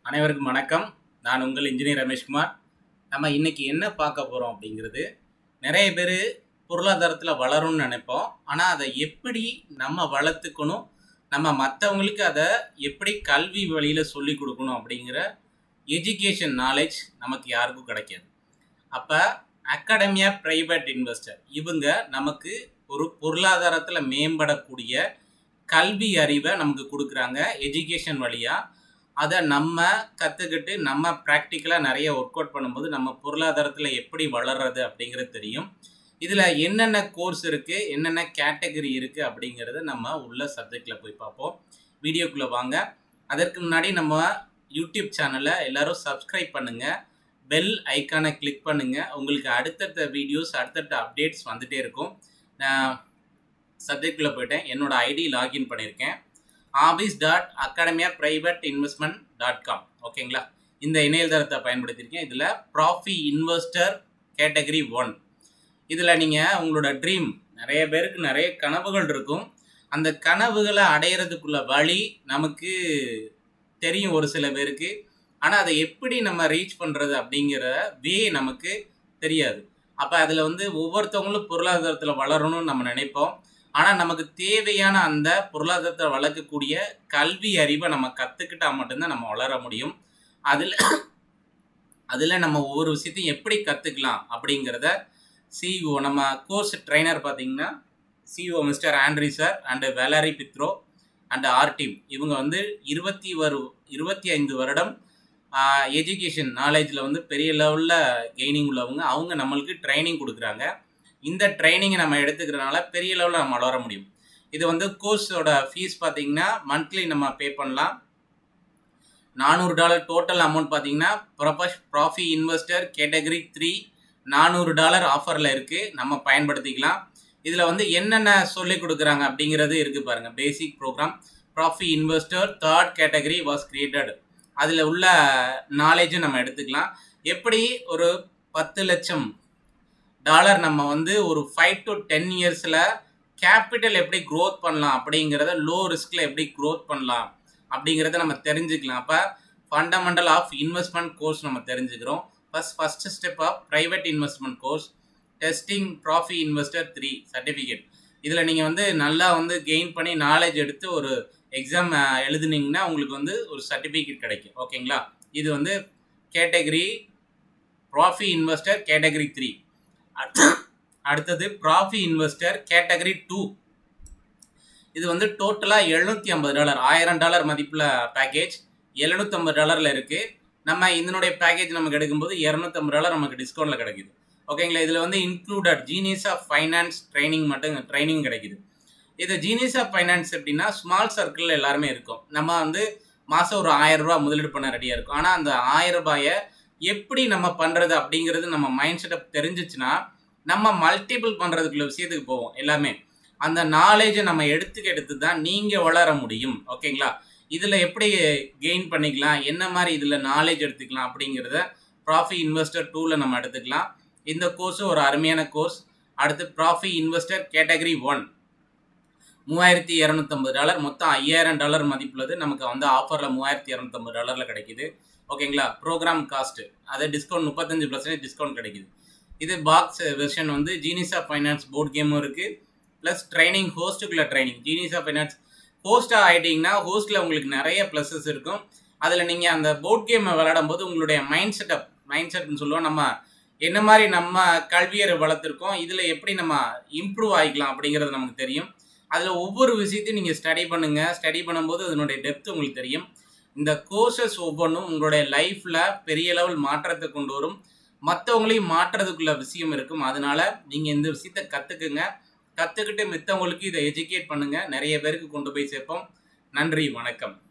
அனைவருக்கும் வணக்கம் நான் உங்கள் இன்ஜினியர் ரமேஷ்குமார் நம்ம இன்னைக்கு என்ன பார்க்க போகிறோம் அப்படிங்கிறது நிறைய பேர் பொருளாதாரத்தில் வளரும்னு நினைப்போம் ஆனால் அதை எப்படி நம்ம வளர்த்துக்கணும் நம்ம மற்றவங்களுக்கு அதை எப்படி கல்வி வழியில் சொல்லி கொடுக்கணும் அப்படிங்கிற எஜுகேஷன் நாலேஜ் நமக்கு யாருக்கும் கிடைக்காது அப்போ அகாடமியா ப்ரைவேட் இன்வெஸ்டர் இவங்க நமக்கு ஒரு பொருளாதாரத்தில் மேம்படக்கூடிய கல்வி அறிவை நமக்கு கொடுக்குறாங்க எஜுகேஷன் வழியாக அதை நம்ம கற்றுக்கிட்டு நம்ம ப்ராக்டிக்கலாக நிறைய ஒர்க் அவுட் பண்ணும்போது நம்ம பொருளாதாரத்தில் எப்படி வளர்றது அப்படிங்கிறது தெரியும் இதில் என்னென்ன கோர்ஸ் இருக்குது என்னென்ன கேட்டகரி இருக்குது அப்படிங்கிறத நம்ம உள்ள சப்ஜெக்டில் போய் பார்ப்போம் வீடியோக்குள்ளே வாங்க அதற்கு முன்னாடி நம்ம யூடியூப் சேனலை எல்லோரும் சப்ஸ்கிரைப் பண்ணுங்கள் பெல் ஐக்கானை கிளிக் பண்ணுங்கள் உங்களுக்கு அடுத்தடுத்த வீடியோஸ் அடுத்தடுத்த அப்டேட்ஸ் வந்துகிட்டே இருக்கும் நான் சப்ஜெக்டில் போயிட்டேன் என்னோட ஐடி லாகின் பண்ணியிருக்கேன் office dot academia private investment dot com ஓகேங்களா இந்த இணையதளத்தை பயன்படுத்தியிருக்கேன் இதில் ப்ராஃபி இன்வெஸ்டர் கேட்டகரி ஒன் இதில் நீங்கள் உங்களோட ட்ரீம் நிறைய பேருக்கு நிறைய கனவுகள் இருக்கும் அந்த கனவுகளை அடையிறதுக்குள்ள வழி நமக்கு தெரியும் ஒரு சில பேருக்கு ஆனால் அதை எப்படி நம்ம ரீச் பண்ணுறது அப்படிங்கிற வே நமக்கு தெரியாது அப்போ அதில் வந்து ஒவ்வொருத்தவங்களும் பொருளாதாரத்தில் வளரணும்னு நம்ம நினைப்போம் ஆனால் நமக்கு தேவையான அந்த பொருளாதாரத்தை வளர்க்கக்கூடிய கல்வி அறிவை நம்ம கற்றுக்கிட்டால் மட்டும்தான் நம்ம வளர முடியும் அதில் அதில் நம்ம ஒவ்வொரு விஷயத்தையும் எப்படி கற்றுக்கலாம் அப்படிங்கிறத சிஇஓ நம்ம கோர்ஸ் ட்ரைனர் பார்த்தீங்கன்னா CEO mister Andrey sir and Valery Petro and Artem இவங்க வந்து இருபத்தி வரு இருபத்தி ஐந்து வருடம் எஜுகேஷன் நாலேஜில் வந்து பெரிய லெவலில் கெய்னிங் உள்ளவங்க அவங்க நம்மளுக்கு ட்ரைனிங் கொடுக்குறாங்க இந்த ட்ரைனிங்கை நம்ம எடுத்துக்கிறனால பெரிய லெவலில் நம்ம வளர முடியும் இது வந்து கோர்ஸோட ஃபீஸ் பார்த்தீங்கன்னா மந்த்லி நம்ம பே பண்ணலாம் நானூறு டாலர் டோட்டல் அமௌண்ட் பார்த்தீங்கன்னா ப்ரொபஷ் ப்ராஃபி இன்வெஸ்டர் கேட்டகரி த்ரீ நானூறு டாலர் ஆஃபரில் இருக்குது நம்ம பயன்படுத்திக்கலாம் இதில் வந்து என்னென்ன சொல்லிக் கொடுக்குறாங்க அப்படிங்கிறது இருக்குது பாருங்கள் basic programme profi investor third category was created அதில் உள்ள நாலேஜும் நம்ம எடுத்துக்கலாம் எப்படி ஒரு பத்து லட்சம் டாலர் நம்ம வந்து ஒரு ஃபைவ் டு டென் இயர்ஸில் கேபிட்டல் எப்படி க்ரோத் பண்ணலாம் அப்படிங்கிறத லோ ரிஸ்கில் எப்படி க்ரோத் பண்ணலாம் அப்படிங்கிறத நம்ம தெரிஞ்சுக்கலாம் அப்போ ஃபண்டமெண்டல் ஆஃப் இன்வெஸ்ட்மெண்ட் கோர்ஸ் நம்ம தெரிஞ்சுக்கிறோம் first first step of private investment course testing profi investor three certificate இதில் நீங்கள் வந்து நல்லா வந்து கெயின் பண்ணி நாலேஜ் எடுத்து ஒரு எக்ஸாம் எழுதுனீங்கன்னா உங்களுக்கு வந்து ஒரு சர்டிஃபிகேட் கிடைக்கும் ஓகேங்களா இது வந்து category profi investor category three அடுத்தது ப்ராஃபி இன்வெஸ்டர் கேட்டகரி டூ இது வந்து டோட்டலாக எழுநூற்றி ஐம்பது டாலர் ஆயிரம் டாலர் மதிப்பில் பேக்கேஜ் எழுநூற்றம்பது டாலரில் இருக்குது நம்ம இதனுடைய பேக்கேஜ் நமக்கு எடுக்கும்போது இரநூத்தம்பது டாலர் நமக்கு டிஸ்கவுண்ட்டில் கிடைக்குது ஓகேங்களா இதில் வந்து included genius of finance training மட்டும் ட்ரைனிங் கிடைக்குது இது ஜீனியஸ் ஆஃப் ஃபைனான்ஸ் எப்படின்னா ஸ்மால் சர்க்கிளில் எல்லாருமே இருக்கும் நம்ம வந்து மாதம் ஒரு ஆயிரம் ரூபா முதலீடு பண்ண ரெடியாக இருக்கும் ஆனால் அந்த ஆயிரம் ரூபாயை எப்படி நம்ம பண்ணுறது அப்படிங்கிறது நம்ம மைண்ட் செட்டப் தெரிஞ்சிச்சுன்னா நம்ம மல்டிபிள் பண்ணுறதுக்குள்ள விஷயத்துக்கு போவோம் எல்லாமே அந்த நாலேஜை நம்ம எடுத்துக்க எடுத்து தான் நீங்கள் வளர முடியும் ஓகேங்களா இதில் எப்படி கெயின் பண்ணிக்கலாம் என்ன மாதிரி இதில் நாலேஜ் எடுத்துக்கலாம் அப்படிங்கிறத ப்ராஃபி இன்வெஸ்டர் டூவில் நம்ம எடுத்துக்கலாம் இந்த கோர்ஸும் ஒரு அருமையான கோர்ஸ் அடுத்து ப்ராஃபி இன்வெஸ்டர் கேட்டகரி ஒன் மூவாயிரத்தி இரநூத்தம்பது டாலர் மொத்தம் ஐயாயிரம் டாலர் மதிப்புள்ளது நமக்கு வந்து ஆஃபரில் மூவாயிரத்தி இரநூத்தம்பது டாலரில் கிடைக்குது ஓகேங்களா ப்ரோக்ராம் காஸ்ட்டு அது டிஸ்கவுண்ட் முப்பத்தஞ்சு பர்சன்டேஜ் டிஸ்கவுண்ட் கிடைக்குது இது பாக்ஸ் வெர்ஷன் வந்து ஜீனிஸ் ஆஃப் ஃபைனான்ஸ் போர்ட் கேமும் இருக்குது ப்ளஸ் ட்ரைனிங் ஹோஸ்ட்டுக்குள்ள ட்ரைனிங் ஜீனிஸ் ஆஃப் ஃபைனான்ஸ் ஹோஸ்ட்டாக ஆகிட்டிங்கன்னா ஹோஸ்ட்டில் உங்களுக்கு நிறைய ப்ளஸஸ் இருக்கும் அதில் நீங்கள் அந்த போர்ட் கேமை விளையாடும் போது உங்களுடைய மைண்ட் செட்டப் மைண்ட் செட்னு சொல்லுவோம் நம்ம என்ன மாதிரி நம்ம கல்வியரை வளர்த்துருக்கோம் இதில் எப்படி நம்ம இம்ப்ரூவ் ஆகிக்கலாம் அப்படிங்கிறது நமக்கு தெரியும் அதில் ஒவ்வொரு விஷயத்தையும் நீங்கள் ஸ்டடி பண்ணுங்கள் ஸ்டடி பண்ணும்போது அதனுடைய டெப்த் உங்களுக்கு தெரியும் இந்த கோர்சஸ் ஒவ்வொன்றும் உங்களுடைய லைஃப்பில் பெரிய லெவல் மாற்றத்தை கொண்டு வரும் மற்றவங்களையும் மாற்றுறதுக்குள்ள விஷயம் இருக்கும் அதனால நீங்கள் இந்த விஷயத்த கற்றுக்குங்க கற்றுக்கிட்டு மித்தவங்களுக்கு இதை எஜுகேட் பண்ணுங்கள் நிறைய பேருக்கு கொண்டு போய் சேர்ப்போம் நன்றி வணக்கம்